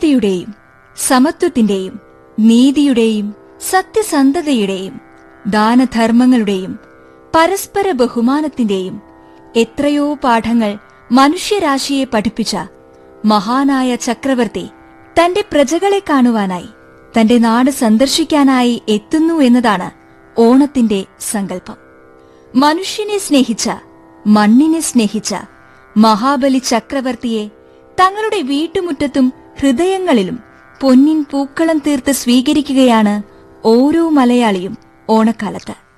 സമൃദ്ധിയുടെയും സമത്വത്തിന്റെയും നീതിയുടെയും സത്യസന്ധതയുടെയും ദാനധർമ്മങ്ങളുടെയും പരസ്പര ബഹുമാനത്തിന്റെയും എത്രയോ പാഠങ്ങൾ മനുഷ്യരാശിയെ പഠിപ്പിച്ച മഹാനായ ചക്രവർത്തി തന്റെ പ്രജകളെ കാണുവാനായി തന്റെ നാട് സന്ദർശിക്കാനായി എത്തുന്നു എന്നതാണ് ഓണത്തിന്റെ സങ്കല്പം മനുഷ്യനെ സ്നേഹിച്ച മണ്ണിനെ സ്നേഹിച്ച മഹാബലി ചക്രവർത്തിയെ തങ്ങളുടെ വീട്ടുമുറ്റത്തും ഹൃദയങ്ങളിലും പൊന്നിൻ പൂക്കളം തീർത്ത് സ്വീകരിക്കുകയാണ് ഓരോ മലയാളിയും ഓണക്കാലത്ത്